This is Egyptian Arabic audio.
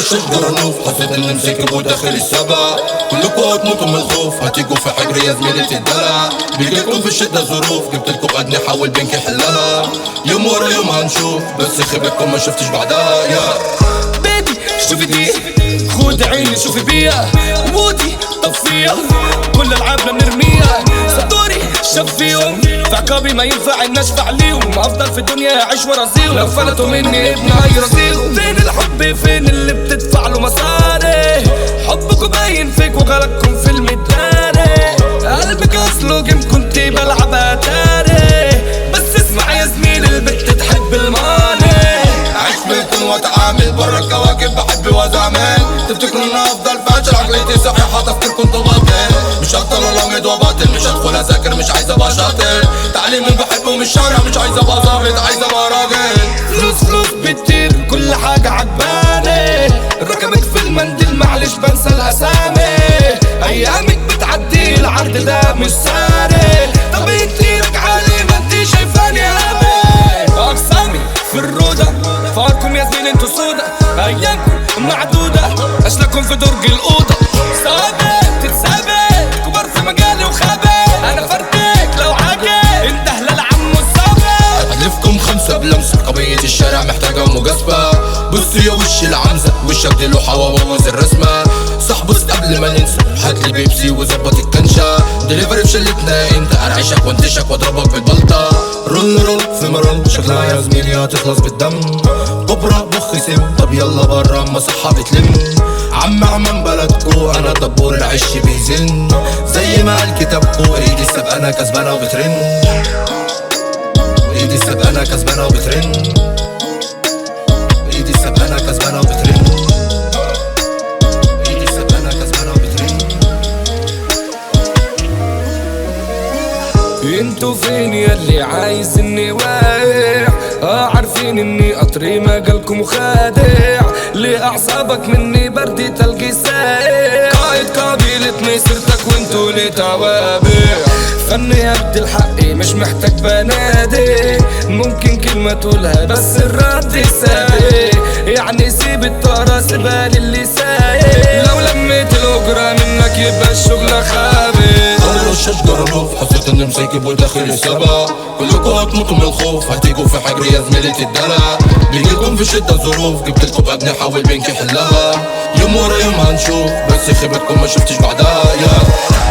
الشجر رنوف حسيت اني مسكب وداخل السبع كلكم هتموتوا من الخوف هتيجوا في حجر يا زميلة الدلع بيجيلكم في الشدة ظروف جبت لكم قد نحاول بينك حلها يوم ورا يوم هنشوف بس خيبتكم ما شفتش بعدها يا بيبي شوفي دي خد عيني شوفي بيها مودي طفيها كل العابنا بنرميها صدوري شاف فيهم في عقابي ما ينفع ان اشفع ليهم افضل في الدنيا اعيش ورازيهم لو فلتوا مني ابن هيرازيهم فين الحب فين اللي بتدفع له مصاري حبكم باين فيك وغلطكم في المداري قلبك اصله جيم كنت بلعب اتاري بس اسمع يا زميلي البت تحب الماني عيش بيكون واتعامل برا الكواكب بحب وازعمل تفتكروا ان افضل فاشل عقليتي صحيحة تفكيركم تباطل مش هفضل الامد وباطل مش هدخل اذاكر مش عايز ابقى شاطر تعليم بحبه مش شارع مش عايز ابقى ظابط عايز ابقى راجل فلوس فلوس بتطير كل حاجة عجباني رقمك في المنديل معلش بنسى الأسامي أيامك بتعدي العرض ده مش ساري طب انتي راجعة ليه ما انتي شايفاني هامي أقسامي في الرودة فاركم يا زميلي انتوا سودا أيامكم معدودة أشلاكم في درج الأوضة ثابت تتثابت كبار في مجالي وخابت أنا فردك لو عاجل انت هلال عمو الثابت ألفكم خمسة بلمسة قضية الشارع محتاجة مجازفة بص يا وش العنزة وشك دي لوحة وبوظ الرسمة صاحبه قبل ما ننسى هاتلي بيبسي وظبط الكنشة دليفري في شلتنا انت ارعشك وانتشك واضربك بالبلطة رول رول في مرول شكلها يا زميلي هتخلص بالدم كبرى بخ سم طب يلا برا اما صحة بتلم عم عمان بلدكو انا دبور العش بيزن زي ما قال كتابكو ايدي السبقانة كسبانة وبترن ايدي السبقانة كسبانة وبترن ايدي السبقانة كسبانة وبترن ايدي السبقانة كسبانة وبترن انتوا فين ياللي عايز اني واقع اه عارفين اني قطري مجالكم خادع ليه اعصابك مني بردي تلقي سايع قائد قبيلة مسيرتك وانتوا ليه توابع فني هبد الحق مش محتاج بنادي ممكن كلمة تقولها بس الرد سابق يعني سيب الطارة سيبها للي سايق لو لميت الاجرة منك يبقى الشغل خابط طلعوا الشجر رنوف حسيت اني مسيكب وداخل السبع كلكم هتموتوا من الخوف هتيجوا في حجر يا زميلة الدلع بيجيلكم في شدة ظروف جبت لكم ابني حاول بينك حلها يوم ورا يوم هنشوف بس خيبتكم ما شفتش بعدها يا